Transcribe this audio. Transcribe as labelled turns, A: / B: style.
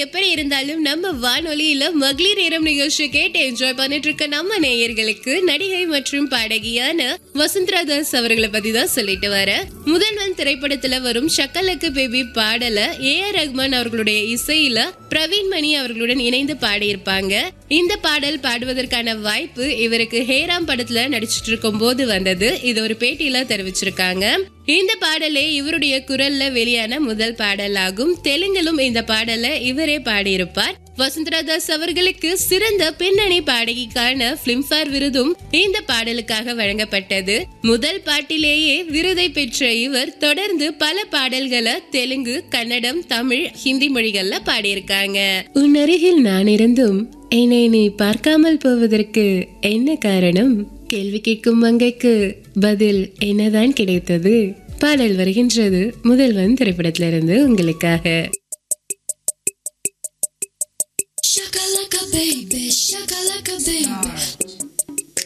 A: எப்படி இருந்தாலும் நம்ம வானொலியில மகளிர் நேரம் நிகழ்ச்சி கேட்டு என்ஜாய் பண்ணிட்டு இருக்க நம்ம நேயர்களுக்கு நடிகை மற்றும் பாடகியான வசுந்தரா தாஸ் அவர்களை பத்தி தான் சொல்லிட்டு வர முதல்வன் திரைப்படத்துல வரும் ஷக்கலக்கு பேபி பாடல ஏ ஆர் ரஹ்மான் அவர்களுடைய இசையில பிரவீன் மணி அவர்களுடன் இணைந்து பாடியிருப்பாங்க இந்த பாடல் பாடுவதற்கான வாய்ப்பு இவருக்கு ஹேராம் படத்துல நடிச்சிட்டு இருக்கும் போது வந்தது இது ஒரு பேட்டியில தெரிவிச்சிருக்காங்க இந்த பாடலே இவருடைய குரல்ல வெளியான முதல் பாடலாகும் தெலுங்கிலும் இந்த பாடலை இவரே பாடியிருப்பார் வசுந்தரா தாஸ் அவர்களுக்கு சிறந்த பின்னணி பாடகிக்கான பிலிம்ஃபேர் விருதும் இந்த பாடலுக்காக வழங்கப்பட்டது முதல் பாட்டிலேயே விருதை பெற்ற இவர் தொடர்ந்து பல பாடல்களை தெலுங்கு கன்னடம் தமிழ் ஹிந்தி மொழிகள்ல பாடியிருக்காங்க உன் அருகில் நான் இருந்தும் என்னை நீ பார்க்காமல் போவதற்கு என்ன காரணம் கேள்வி கேட்கும் மங்கைக்கு பதில் என்னதான் கிடைத்தது பாடல் வருகின்றது முதல்வன் திரைப்படத்திலிருந்து உங்களுக்காக
B: Shakalaka baby, shakalaka.